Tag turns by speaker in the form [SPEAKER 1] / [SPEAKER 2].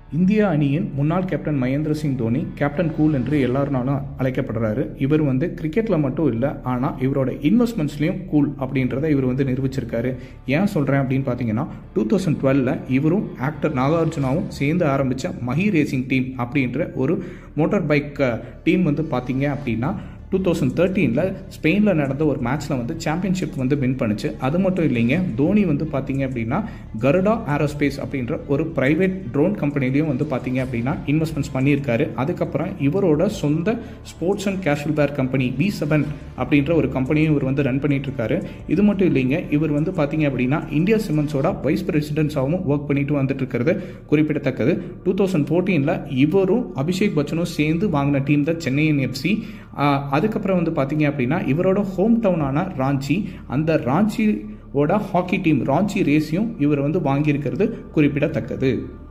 [SPEAKER 1] இந்திய அணியின் முன்னாள் captain Mahendra Singh Dhoni captain cool என்று எல்லாருனாலும் அழைக்கப்படுறாரு இவர் வந்து கிரிக்கெட்டில் மட்டும் இல்லை ஆனால் இவரோட இன்வெஸ்ட்மெண்ட்ஸ்லையும் கூல் அப்படின்றத இவர் வந்து நிரூபிச்சிருக்காரு ஏன் சொல்கிறேன் அப்படின்னு பார்த்தீங்கன்னா டூ தௌசண்ட் டுவெலில் இவரும் ஆக்டர் நாகார்ஜுனாவும் சேர்ந்து ஆரம்பித்த மஹி ரேசிங் டீம் அப்படின்ற ஒரு மோட்டார் பைக் டீம் வந்து பார்த்தீங்க அப்படின்னா டூ தௌசண்ட் தேர்ட்டீனில் ஸ்பெயினில் நடந்த ஒரு மேட்ச்சில் வந்து சாம்பியன்ஷிப் வந்து வின் பண்ணுச்சு அது மட்டும் இல்லைங்க தோனி வந்து பார்த்தீங்க அப்படின்னா கருடா ஏரோஸ்பேஸ் அப்படின்ற ஒரு ப்ரைவேட் ட்ரோன் கம்பெனிலையும் வந்து பார்த்தீங்க அப்படின்னா இன்வெஸ்ட்மெண்ட்ஸ் பண்ணியிருக்காரு அதுக்கப்புறம் இவரோட சொந்த sports and casual wear company V seven அப்படின்ற ஒரு கம்பெனியும் இவர் வந்து ரன் பண்ணிட்டு இருக்காரு இது மட்டும் இல்லைங்க இவர் வந்து பார்த்தீங்க அப்படின்னா இந்தியா சிமெண்ட்ஸோட வைஸ் பிரசிடென்ட்ஸாகவும் ஒர்க் பண்ணிட்டு வந்துட்டு இருக்கிறது குறிப்பிடத்தக்கது டூ தௌசண்ட் ஃபோர்டீனில் இவரும் அபிஷேக் பச்சனும் சேர்ந்து வாங்கின டீம் தான் சென்னையின் எஃப்சி அதுக்கப்புறம் வந்து பார்த்தீங்க அப்படின்னா இவரோட ஹோம் டவுனான ராஞ்சி அந்த ராஞ்சியோட ஹாக்கி டீம் ராஞ்சி ரேஸையும் இவர் வந்து வாங்கியிருக்கிறது குறிப்பிடத்தக்கது